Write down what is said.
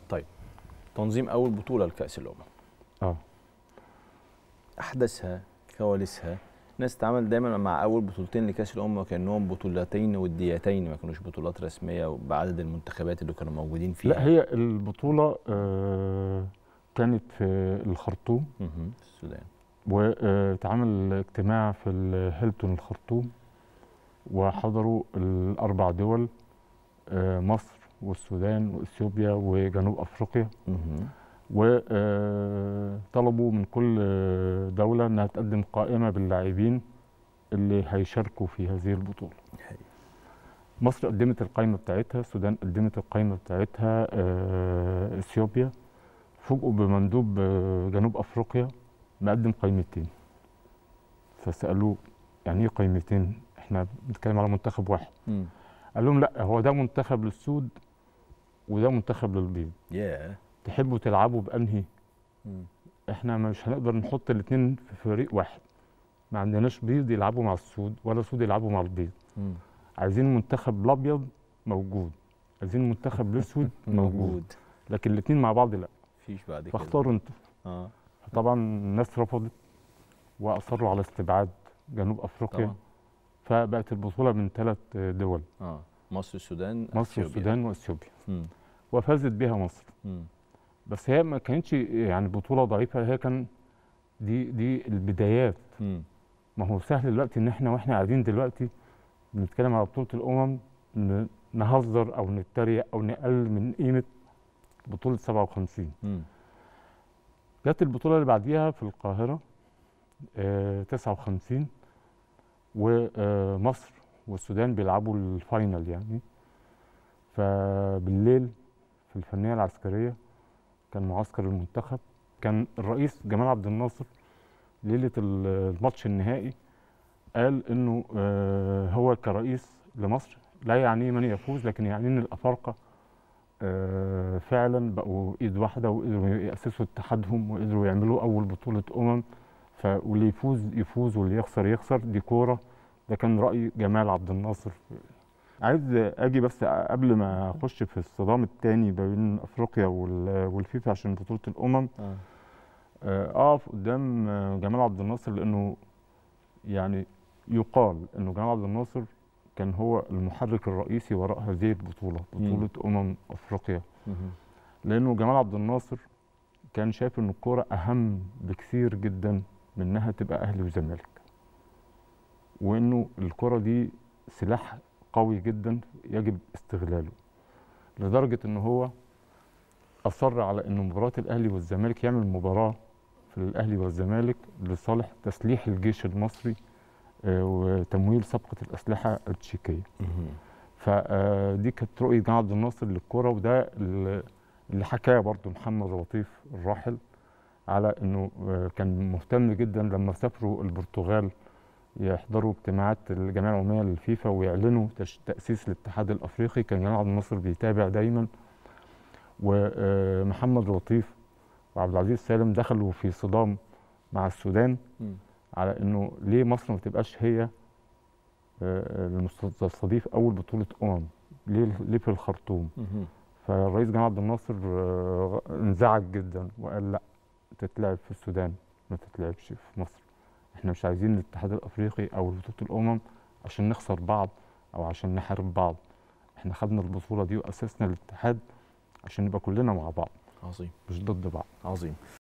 طيب تنظيم اول بطوله لكاس الامم اه احداثها كواليسها الناس تتعامل دايما مع اول بطولتين لكاس الامم وكانهم بطولتين وديتين ما كانوش بطولات رسميه بعدد المنتخبات اللي كانوا موجودين فيها لا هي البطوله آه كانت في الخرطوم مهم. السودان واتعمل اجتماع في الهيلتون الخرطوم وحضروا الاربع دول آه، مصر والسودان واثيوبيا وجنوب افريقيا مهم. وطلبوا من كل دوله انها تقدم قائمه باللاعبين اللي هيشاركوا في هذه البطوله هاي. مصر قدمت القائمه بتاعتها السودان قدمت القائمه بتاعتها آه، اثيوبيا فوجئوا بمندوب آه، جنوب افريقيا مقدم قائمتين فسالوه يعني ايه قائمتين احنا بنتكلم على منتخب واحد مم. قال لهم لا هو ده منتخب للسود وده منتخب للبيض ياه تحبوا تلعبوا بانهي مم. احنا مش هنقدر نحط الاثنين في فريق واحد ما عندناش بيض يلعبوا مع السود ولا سود يلعبوا مع البيض مم. عايزين المنتخب الابيض موجود عايزين المنتخب الاسود موجود لكن الاثنين مع بعض لا مفيش بعد كده فاختاروا انتوا اه طبعا الناس رفضت واصروا على استبعاد جنوب افريقيا طبعا فبقت البطوله من ثلاث دول اه مصر السودان مصر أثيوبيا. والسودان واثيوبيا مم. وفازت بها مصر مم. بس هي ما كانتش يعني بطوله ضعيفه هي كان دي دي البدايات مم. ما هو سهل دلوقتي ان احنا واحنا قاعدين دلوقتي بنتكلم على بطوله الامم ن- نهزر او نتريق او نقلل من قيمه بطوله 57 مم. جت البطوله اللي بعديها في القاهره آه 59 ومصر والسودان بيلعبوا الفاينل يعني فبالليل في الفنيه العسكريه كان معسكر المنتخب كان الرئيس جمال عبد الناصر ليله ال- الماتش النهائي قال انه آه، هو كرئيس لمصر لا يعنيه من يفوز لكن يعنيه ان الافارقه آه، فعلا بقوا ايد واحده وقدروا ياسسوا اتحادهم وقدروا يعملوا اول بطوله امم ف واللي يفوز يفوز واللي يخسر يخسر دي كوره ده كان راي جمال عبد الناصر عايز اجي بس قبل ما اخش في الصدام الثاني بين افريقيا وال- والفيفا عشان بطوله الامم اه آه، اقف قدام آه، جمال عبد الناصر لانه يعني يقال انه جمال عبد الناصر كان هو المحرك الرئيسي وراء هذه البطوله بطوله امم افريقيا مهم. لانه جمال عبد الناصر كان شايف ان الكوره اهم بكثير جدا من انها تبقى اهلي وزمالك وانه الكره دي سلاح قوي جدا يجب استغلاله لدرجه ان هو اصر على ان مباراه الاهلي والزمالك يعمل مباراه في الاهلي والزمالك لصالح تسليح الجيش المصري آه، وتمويل صفقه الاسلحه التشيكيه مهم. فدي كانت رؤيه جمال عبد الناصر للكره وده اللي اللي حكاه برضه محمد لطيف الراحل على انه آه، كان مهتم جدا لما سافروا البرتغال يحضروا اجتماعات الجمعيه العموميه للفيفا ويعلنوا تش- تاسيس الاتحاد الافريقي كان جمال عبد الناصر بيتابع دايما ومحمد لطيف وعبد العزيز سالم دخلوا في صدام مع السودان مم. على انه ليه مصر ما تبقاش هي آه، المستضيف اول بطوله امم ليه ليه في الخرطوم مهم. فالرئيس جمال عبد الناصر آه، انزعج جدا وقال لا تتلعب في السودان ما تتلعبش في مصر احنا مش عايزين الاتحاد الافريقي او بطوله الامم عشان نخسر بعض او عشان نحارب بعض احنا خدنا البطوله دي واسسنا الاتحاد عشان نبقى كلنا مع بعض عظيم مش ضد بعض عظيم